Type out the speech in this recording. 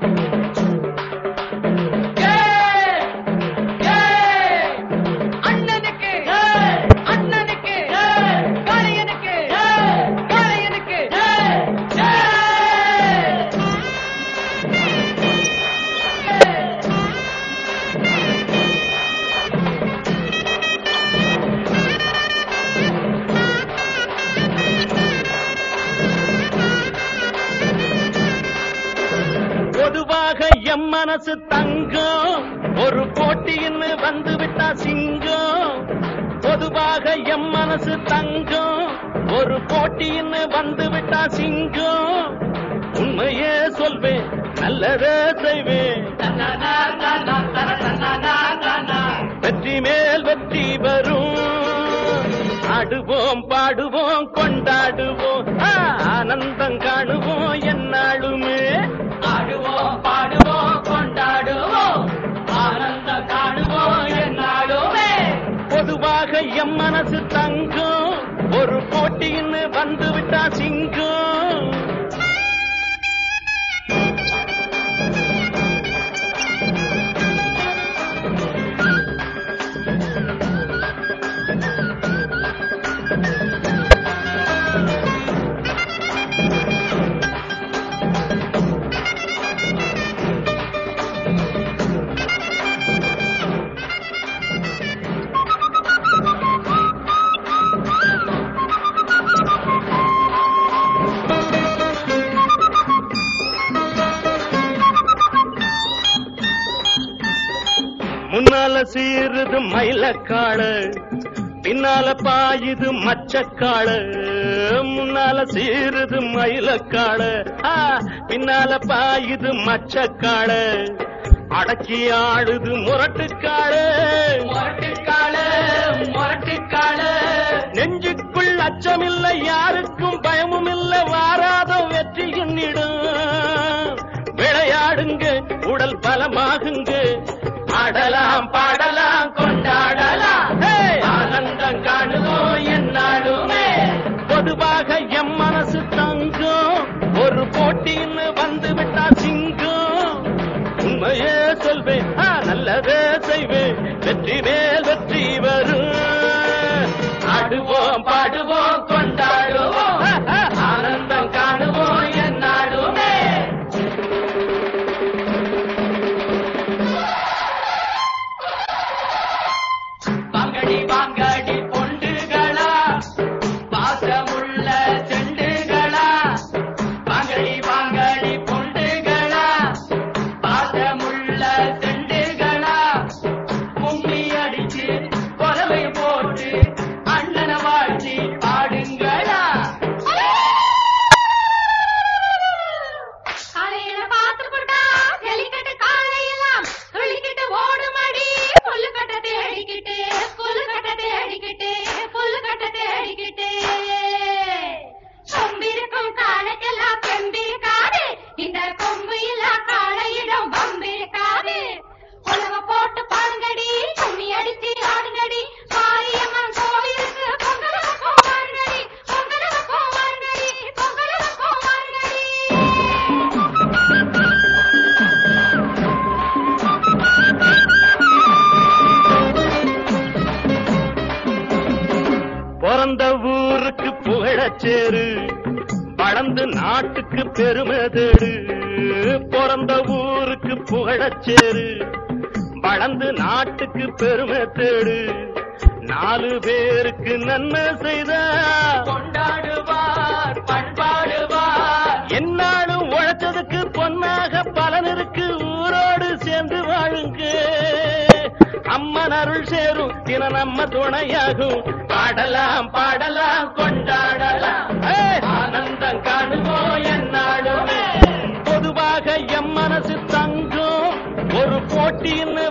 அண்ணனுக்கு அண்ணனுக்கு காளையனுக்கு காளையனுக்கு பொதுவாக எம் மனசு தங்கம் ஒரு போட்டின்னு வந்து விட்டா சிங்கம் பொதுவாக எம் மனசு தங்கம் ஒரு போட்டின்னு வந்து விட்டா சிங்கம் உண்மையே சொல்வேன் நல்லதே செய்வேன் வெற்றி மேல் வெற்றி வரும் ஆடுவோம் பாடுவோம் கொண்டாடுவோம் ஆ, ஆனந்தம் காணுவோம் என்னாலுமே ஆடுவோம் பாடுவோம் கொண்டாடுவோம் ஆனந்தம் காணுவோம் என்னாலுமே பொதுவாக எம் மனசு தங்கம் ஒரு போட்டின்னு வந்து விட்டா சிங்கம் முன்னால சீருது மயிலக்காளு பின்னால பாயுது மச்சக்காளு முன்னால சீருது மயிலக்காளு ஆ, பின்னால பாயுது மச்சக்காளு அடக்கி ஆடுது முரட்டுக்காளு முரட்டுக்காளு முரட்டுக்காளு நெஞ்சுக்குள் அச்சமில்லை யாருக்கும் பயமும் இல்லை வாராத வெற்றி என்னிடும் விளையாடுங்க உடல் பலமாகுங்க ஆடலாம் பாடலாம் கொண்டாடலாம் ஹே! ஆனந்தம் காணுவோம் என்னாலுமே பொதுவாக எம் மனசு தங்கம் ஒரு போட்டின்னு வந்து விட்டா சிங்கம் உண்மையே சொல்வேன் ஆ, நல்லதே செய்வேன் வெற்றி மேல் வெற்றி வரும் ஆடுவோம் பாடுவோம் கொண்டாடுவோம் ஆனந்தம் காணுவோம் என்னாடுமே வாங்கடி வாங்கடி பொண்டுகளா பாசமுள்ள செண்டுகளா வாங்கடி வாங்கடி பொண்டுகளா பாசமுள்ள செண்டுகளா கும்மி அடிச்சு கொலவை போட்டு அண்ணனை வாழ்த்தி பாடுங்களா காலையில பார்த்து புட்டா ஜல்லிக்கட்டு காலையெல்லாம் துள்ளிக்கிட்டு ஓடுமடி புல்லுக்கட்ட தேடிக்கிட்டு புல்லுக்கட்ட தேடிக்கிட்டு புல்லுக்கட்ட தேடிக்கிட்டு கொம்பிருக்கும் காலைக்கெல்லாம் பெம்பிருக்காது இந்த கொம்பு இல்லா காளையிடம் பம்பிருக்காது உலக போட்டு பாடுங்கடி கும்மி அடிச்சு ஆடுங்கடி மாரியம்மன் கோயிலுக்கு பொங்கலுக்கும் வாருங்கடி பொங்கலுக்கும் வாருங்கடி பொங்கலுக்கும் வாருங்கடி பிறந்த ஊருக்கு புகழச்சேரு வளர்ந்து நாட்டுக்கு பெருமை தேடு பிறந்த ஊருக்கு புகழச்சேரு வளர்ந்து நாட்டுக்கு பெருமை தேடு நாலு பேருக்கு நன்மை செய்த கொண்டாடுவார் பண்பாடுவார் என்னாலும் உழைச்சதுக்கு பொன்னாக பலன் இருக்கு ஊரோடு சேர்ந்து வாழுங்க அம்மன் அருள் சேரும் தின நம்ம துணையாகும் பாடலாம் பாடலாம் கொண்டாடலாம் ஏய்! ஆனந்தம் காணுவோம் என்னாலுமே பொதுவாக எம் மனசு தங்கம் ஒரு போட்டின்னு